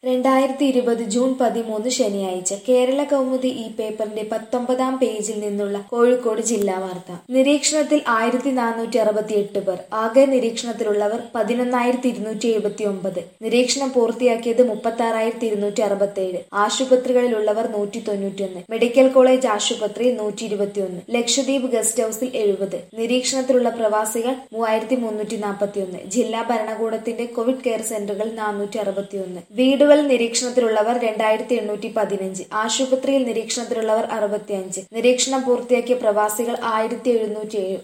രണ്ടായിരത്തി ഇരുപത് ജൂൺ പതിമൂന്ന് ശനിയാഴ്ച കേരള കൗമുദി ഈ പേപ്പറിന്റെ പത്തൊമ്പതാം പേജിൽ നിന്നുള്ള കോഴിക്കോട് ജില്ലാ വാർത്ത നിരീക്ഷണത്തിൽ ആയിരത്തി നാനൂറ്റി അറുപത്തിയെട്ട് പേർ ആകെ നിരീക്ഷണത്തിലുള്ളവർ പതിനൊന്നായിരത്തി ഇരുന്നൂറ്റി എഴുപത്തി ഒമ്പത് നിരീക്ഷണം പൂർത്തിയാക്കിയത് മുപ്പത്തി ആറായിരത്തി ഇരുന്നൂറ്റി അറുപത്തിയേഴ് ആശുപത്രികളിലുള്ളവർ നൂറ്റി തൊണ്ണൂറ്റിയൊന്ന് മെഡിക്കൽ കോളേജ് ആശുപത്രിയിൽ നൂറ്റി ഇരുപത്തിയൊന്ന് ലക്ഷദ്വീപ് ഗസ്റ്റ് ഹൌസിൽ എഴുപത് നിരീക്ഷണത്തിലുള്ള പ്രവാസികൾ മൂവായിരത്തി മുന്നൂറ്റി നാൽപ്പത്തിയൊന്ന് ജില്ലാ ഭരണകൂടത്തിന്റെ കോവിഡ് കെയർ സെന്ററുകൾ നാനൂറ്റി അറുപത്തിയൊന്ന് വീടുകൾ നിരീക്ഷണത്തിലുള്ളവർ രണ്ടായിരത്തി എണ്ണൂറ്റി പതിനഞ്ച് ആശുപത്രിയിൽ നിരീക്ഷണത്തിലുള്ളവർ അറുപത്തിയഞ്ച് നിരീക്ഷണം പൂർത്തിയാക്കിയ പ്രവാസികൾ ആയിരത്തി എഴുന്നൂറ്റി ഏഴ്